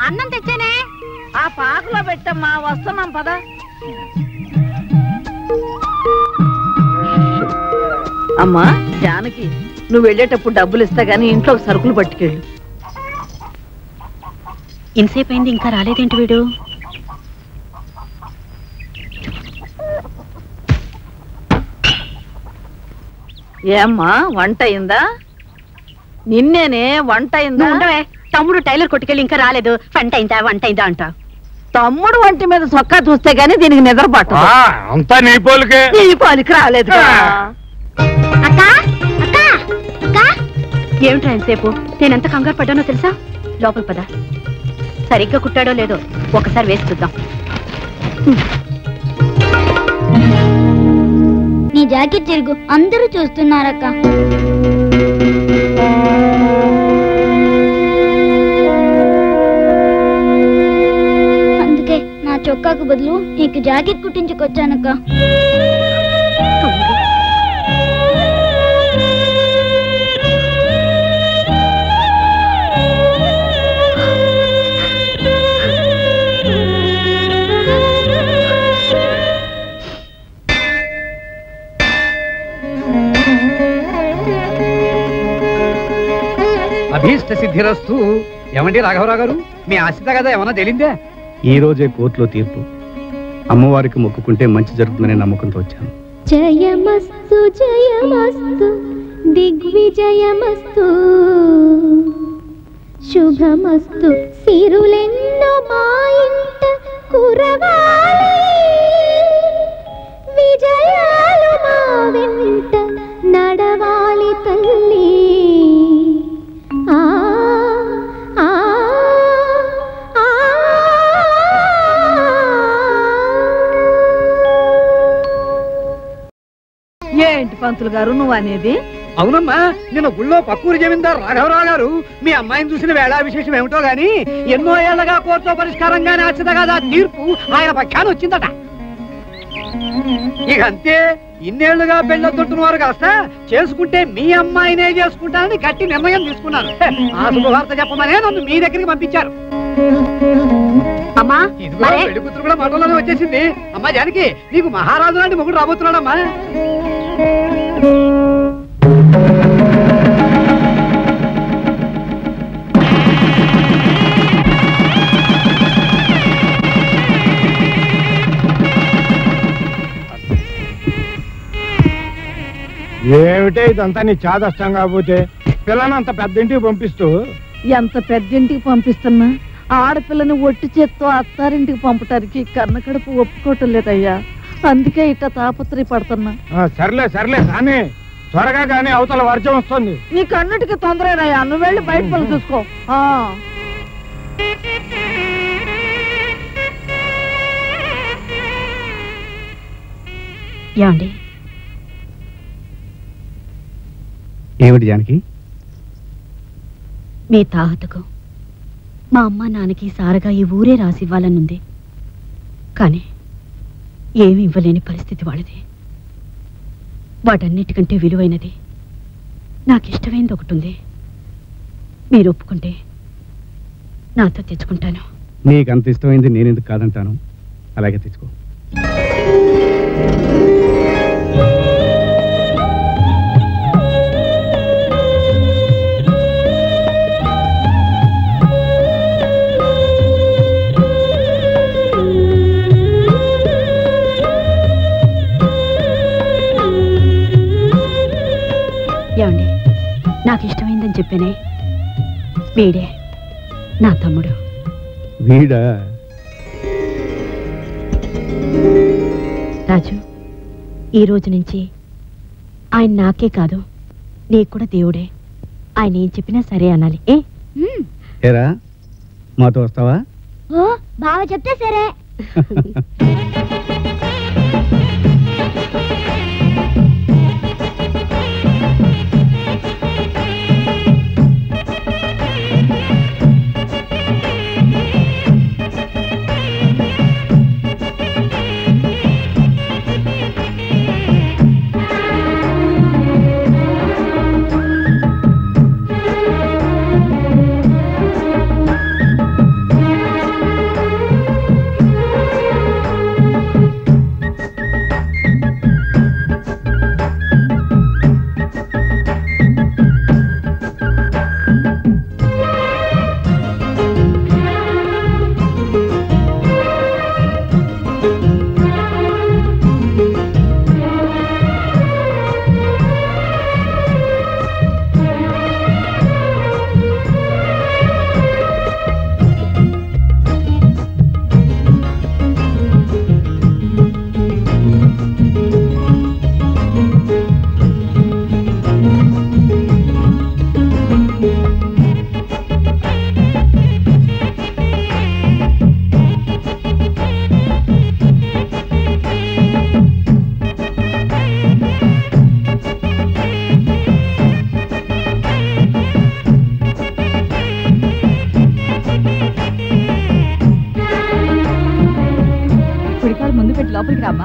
అన్నం తెచ్చానే ఆ పాకలో పెట్టమ్మా వస్తున్నాం పద అమ్మా జానకి నువ్వు వెళ్ళేటప్పుడు డబ్బులు ఇస్తా గానీ ఇంట్లో సరుకులు పట్టుకెళ్ళు ఇంతసేపు అయింది ఇంకా రాలేదేంటి వీడు ఏమ్మా వంట అయిందా నిన్నేనే వంట అయిందా నువ్వు ఉండవే తమ్ముడు టైలర్ కొట్టుకెళ్ళి ఇంకా రాలేదు వంట అయిందా వంట అయిందా అంటా తమ్ముడు వంటి మీద సొక్కా చూస్తే గానీ దీనికి నిద్ర పట్టదు ఆ, అంతా నీ పోలికే నీ పోలికి రాలేదు కదా. అక్క అక్క అక్క ఏమిట్రా ఎంతసేపు నేను ఎంత కంగారు పడ్డానో తెలుసా లోపల పద సరిగ్గా కుట్టాడో లేదో ఒకసారి వేసి చూద్దాం నీ జాకెట్ తిరుగు అందరూ చూస్తున్నారక్క అందుకే నా చొక్కాకు బదులు నీకు జాకెట్ కుట్టించుకొచ్చానక్క అభీష్ట సిద్ధిరస్తు ఏమండి రాఘవరావు గారు మీ ఆశిత కదా ఏమన్నా తెలిందే ఈ రోజే కోర్టులో తీర్పు అమ్మవారికి మొక్కుకుంటే మంచి జరుగుతుందనే నమ్మకంతో వచ్చాను జయమస్తు జయమస్తు దిగ్విజయమస్తు శుభమస్తు సిరులెన్నో మా ఇంట కురవాలి విజయాలు మా వెంట నడవాలి తల్లి ఆ ఆ ఏంటి పంతులు గారు నువ్వు అనేది అవునమ్మా నిన్న గుళ్ళో పక్కూరు జమీందారు రాఘవరావు గారు మీ అమ్మాయిని చూసిన వేళ విశేషం ఏమిటో గాని ఎన్నో ఏళ్లగా కోర్టులో పరిష్కారంగానే అచ్చద కదా తీర్పు ఆయన పక్షాన్ని వచ్చిందట ఇక అంతే ఇన్నేళ్లుగా పెళ్ళొద్దుంటున్న వారు కాస్త చేసుకుంటే మీ అమ్మాయినే చేసుకుంటానని గట్టి నిర్ణయం తీసుకున్నారు హె, ఆ శుభవార్త చెప్పమనే నన్ను మీ దగ్గరికి పంపించారు అమ్మా ఇదిగో మరే పెళ్లి కూతురు కూడా మాటల్లోనే వచ్చేసింది అమ్మా జానకి నీకు మహారాజు లాంటి మొగుడు రాబోతున్నాడమ్మా ఏమిటే ఇదంతా నీ చాదష్టం కాకపోతే పిల్లనంత పెద్ద ఇంటికి పంపిస్తూ ఎంత పెద్దింటికి పంపిస్తున్నా ఆడపిల్లని ఒట్టి చేత్తో అత్తారింటికి పంపటానికి కన్న కడుపు ఒప్పుకోవటం లేదయ్యా అందుకే ఇట్ట తాపత్రయపడుతున్నా ఆ, సర్లే సర్లే కానీ త్వరగా కానీ అవతల వర్షం వస్తుంది నీకు అన్నిటికీ తొందరేనయ్యా నువ్వు వెళ్ళి బయట పనులు చూసుకో ఆ. ఏమండి ఏమిటి జానకి మీ తాహతకు మా అమ్మ నాన్నకి సారగా ఈ ఊరే రాసి ఇవ్వాలనుంది కానీ ఏమి ఇవ్వలేని పరిస్థితి వాళ్ళది వాటన్నిటికంటే విలువైనది నాకు ఇష్టమైనది ఒకటి ఉంది మీరు ఒప్పుకుంటే నాతో తెచ్చుకుంటాను నీకు అంత ఇష్టమైంది నేను ఎందుకు కాదంటాను అలాగే తెచ్చుకో ఏమండి నాకు ఇష్టమైందని చెప్పానే వీడే నా తమ్ముడు వీడా రాజు ఈ రోజు నుంచి ఆయన నాకే కాదు నీకు కూడా దేవుడే ఆయన ఏం చెప్పినా సరే అనాలి ఏ ఏరా మాతో వస్తావా ఓ బావ చెప్తే సరే లోపలికి రామ్మా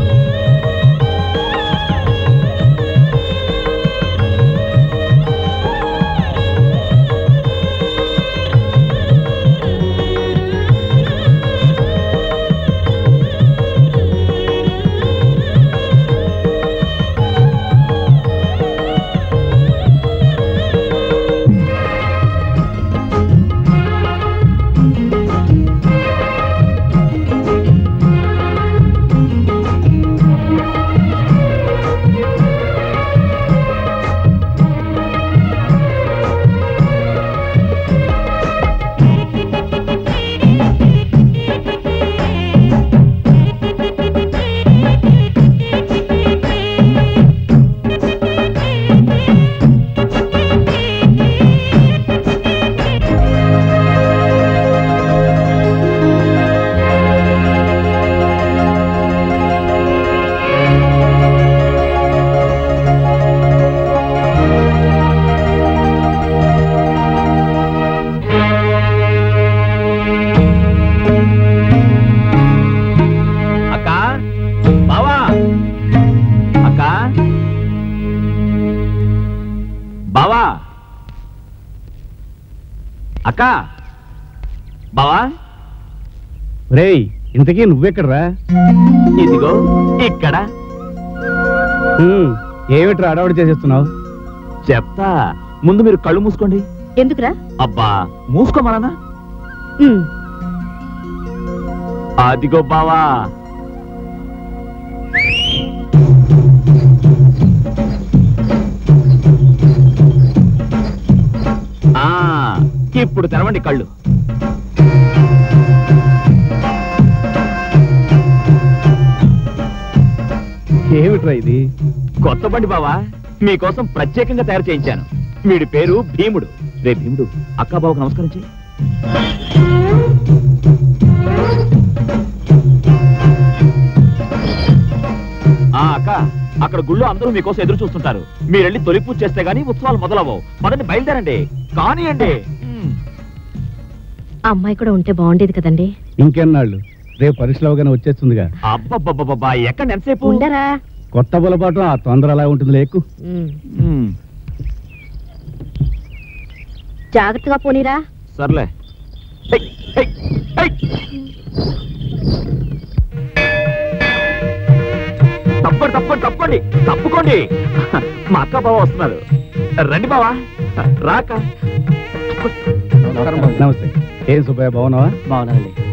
అక్క బావా అక్క బావా అక్క బావా రేయ్ ఇంతకీ నువ్వెక్కడరా ఇదిగో ఇక్కడ హ్మ్, ఏమిట్రా అడవాడు చేసేస్తున్నావు చెప్తా ముందు మీరు కళ్ళు మూసుకోండి ఎందుకురా అబ్బా మూసుకోమలనా ఉమ్, అదిగో బావా ఆ ఇప్పుడు తెరవండి కళ్ళు ఏమిట్రా ఇది కొత్త బండి బావా మీకోసం ప్రత్యేకంగా తయారు చేయించాను వీడి పేరు భీముడు రే భీముడు అక్క బావకు నమస్కారం చెయ్యి ఆ అక్క అక్కడ గుళ్ళో అందరూ మీకోసం ఎదురు చూస్తుంటారు మీరెళ్ళి తొలి పూజ చేస్తే గానీ ఉత్సవాలు మొదలవవు పదండి బయలుదేరండి కానియండి ఉమ్. ఆ అమ్మాయి కూడా ఉంటే బాగుండేది కదండి ఇంకెన్నాళ్ళు రేపు పరీక్షలు అవగానే వచ్చేస్తుందిగా అబ్బబ్బబ్బబ్బా ఎక్కడ ఎంతసేపు ఉండరా కొత్త బలపాఠం ఆ తొందర అలా ఉంటుంది లేకు ఉమ్, ఉమ్, జాగ్రత్తగా పోనీరా సర్లే హై, హై, హై. తప్పండి తప్పండి తప్పండి తప్పుకోండి మా అక్క బావ వస్తున్నారు రండి బావా రాక నమస్తే ఏం సుబ్బయ్య బాగున్నావా బాగున్నానండి